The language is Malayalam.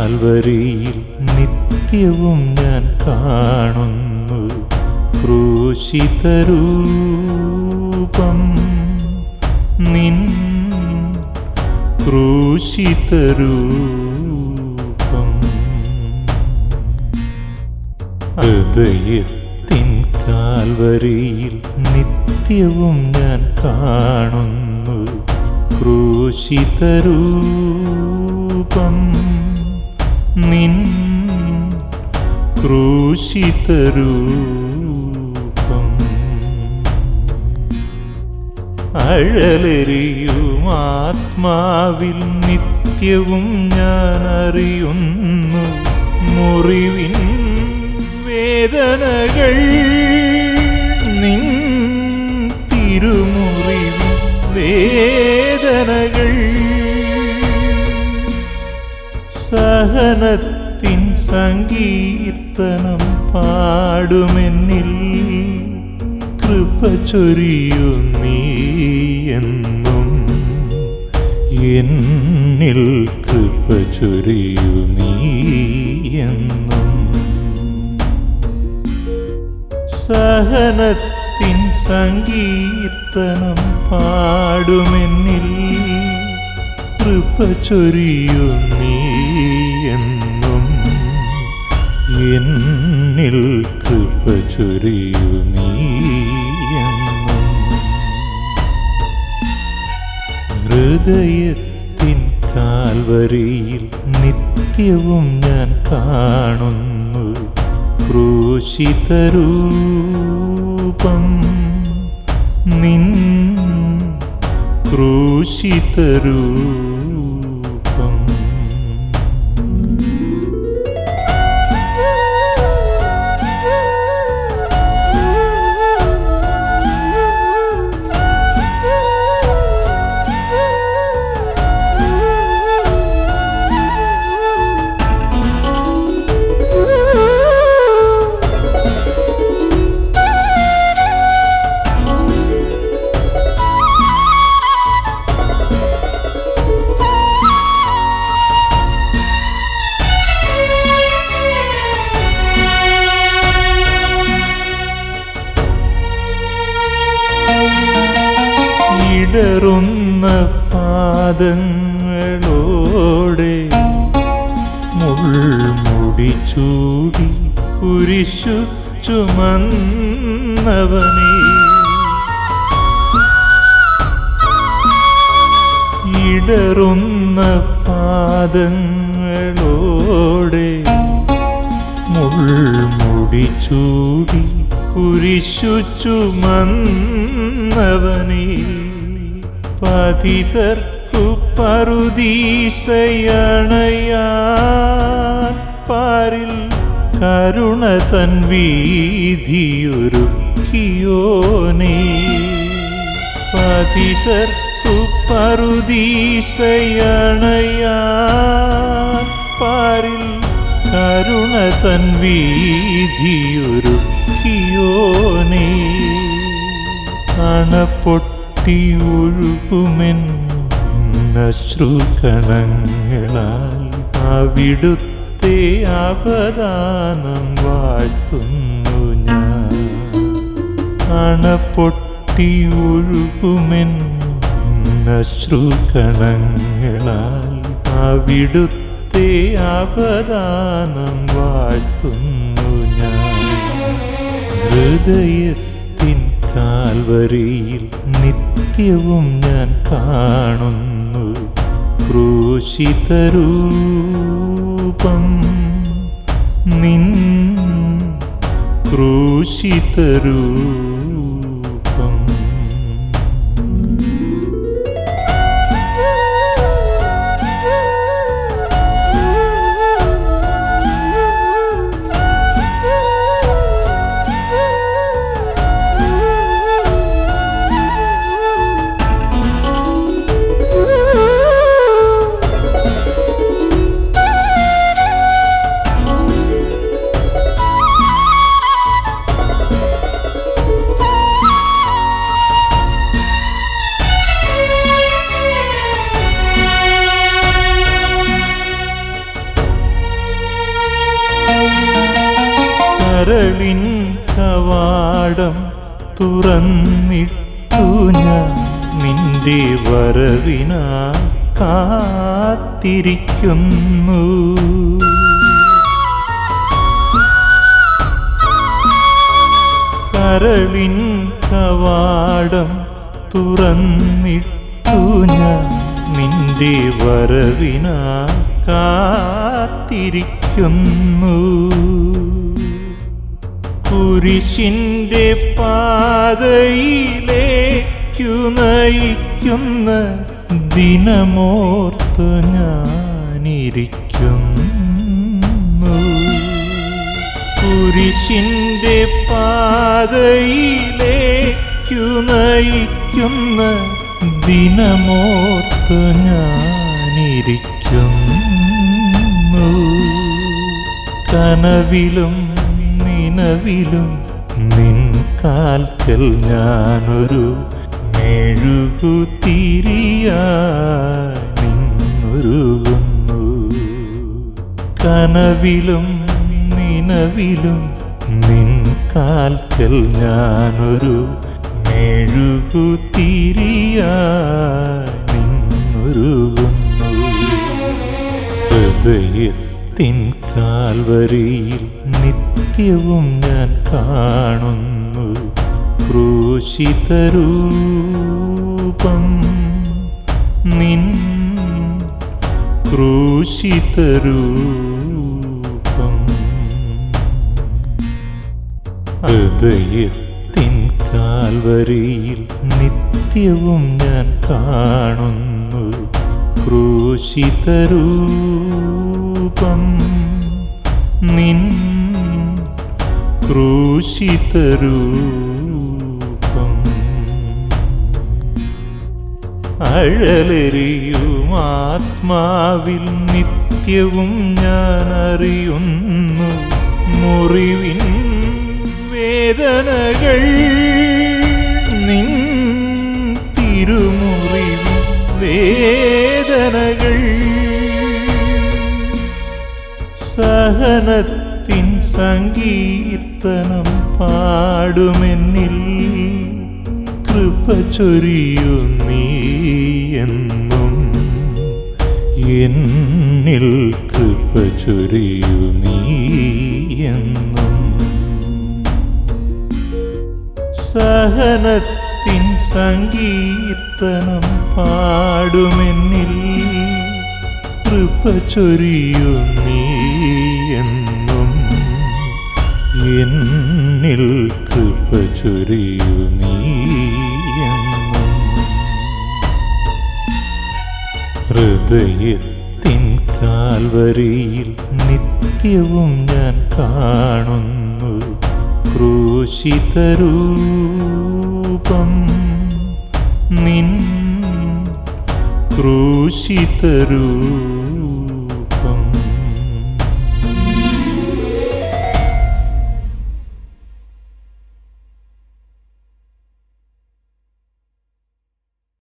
കാൽവരിയിൽ നിത്യവും ഞാൻ കാണുന്നു ക്രൂശിതരൂപം നിൻ ക്രൂശിതരൂപം ഹൃദയത്തിൻ കാൽവരിയിൽ നിത്യവും ഞാൻ കാണുന്നു ക്രൂശിതരൂപം നിൻ ക്രൂശിതരൂപം അഴലെറിയും ആത്മാവിൽ നിത്യവും ഞാൻ അറിയുന്നു മുറിവിൻ വേദനകൾ നിൻ തിരുമുറിവിൻ വേദനകൾ സഹനത്തിൻ സങ്കീർത്തനം പാടുമെന്നിൽ കൃപ ചൊരിയു നീ എന്നും എന്നിൽ കൃപ ചൊരിയു നീ എന്നും സഹനത്തിൻ സങ്കീർത്തനം പാടുമെന്നിൽ കൃപ ചൊരിയു നീ എന്നും എന്നിൽ കൃപ ചൊരിയു നീ എന്നും ഹൃദയത്തിൻ കാൽവരിയിൽ നിത്യവും ഞാൻ കാണുന്നു ക്രൂശിതരൂപം നിൻ ക്രൂശിതരൂപം ഇടറുന്ന പാദങ്ങളോടെ മുൾമുടി ചൂടി കുരിശു ചുമന്നവനേ ഇടറുന്ന പാദങ്ങളോടെ മുൾമുടി ചൂടി കുരിശു ചുമന്നവനേ പതിതർക്കു പറുദീശയണയാൻ പാരിൽ കരുണ തൻ വീതിയൊരുക്കിയോനേ പതിതർക്കു പറുദീശയണയാൻ പാരിൽ കരുണ തൻ വീതിയൊരുക്കിയോനേ അണപ്പൊട്ടി ഒഴുകുമെൻ അശ്രുകണങ്ങളാൽ അവിടുത്തെ അവദാനം വാഴ്ത്തുന്നു ഞാൻ അണപ്പൊട്ടി ഒഴുകുമെൻ അശ്രുകണങ്ങളാൽ അവിടുത്തെ അവദാനം വാഴ്ത്തുന്നു ഞാൻ ഹൃദയത്തിൻ കാൽവരിയിൽ നിത്യവും ഞാൻ കാണുന്നു ക്രൂശിതരൂപം നിൻ ക്രൂശിതരൂപം Thank കരളിൻ കവാടം തുറന്നിട്ടു ഞാൻ നിന്റെ വരവിനാ കാത്തിരിക്കുന്നു കരളിൻ കവാടം തുറന്നിട്ടു ഞാൻ നിന്റെ വരവിനാ കാത്തിരിക്കുന്നു കുരിശിന്റെ പാതയിലേക്കു നയിക്കുന്ന ദിനമോർത്തു ഞാനിരിക്കുന്നു കുരിശിന്റെ പാതയിലേക്കു നയിക്കുന്ന ദിനമോർത്തു ഞാനിരിക്കുന്നു കനവിലും നിനവിലും നിൻ കാൽക്കൽ ഞാനൊരു മെഴുകുതിരിയായി നിന്നൊരുകുന്നു കനവിലും നിനവിലും നിൻ കാൽക്കൽ ഞാനൊരു മെഴുകുതിരിയായി നിന്നൊരുകുന്നു ഹൃദയത്തിൻ കാൽവരിയിൽ നിത്യവും ഞാൻ കാണുന്നു ക്രൂശിതരൂപം നിൻ ക്രൂശിതരൂപം ഹൃദയത്തിൻ കാൽവരിയിൽ നിത്യവും ഞാൻ കാണുന്നു ക്രൂശിതരൂപം നിൻ ക്രൂശിതരൂപം അഴലെറിയും ആത്മാവിൽ നിത്യവും ഞാൻ അറിയുന്നു മുറിവിൻ വേദനകൾ നിൻ തിരുമുറിവിൻ വേദനകൾ സഹനത്തിൻ സങ്കീർത്തനം പാടുമെന്നിൽ കൃപ ചൊരിയു നീ എന്നും എന്നിൽ കൃപ ചൊരിയു നീ എന്നും സഹനത്തിൻ സങ്കീർത്തനം പാടുമെന്നിൽ കൃപ ചൊരിയു നീ എന്നും എന്നിൽ കൃപ ചൊരിയു നീ എന്നും ഹൃദയത്തിൻ കാൽവരിയിൽ നിത്യവും ഞാൻ കാണുന്നു ക്രൂശിതരൂപം നിൻ ക്രൂശിതരൂപം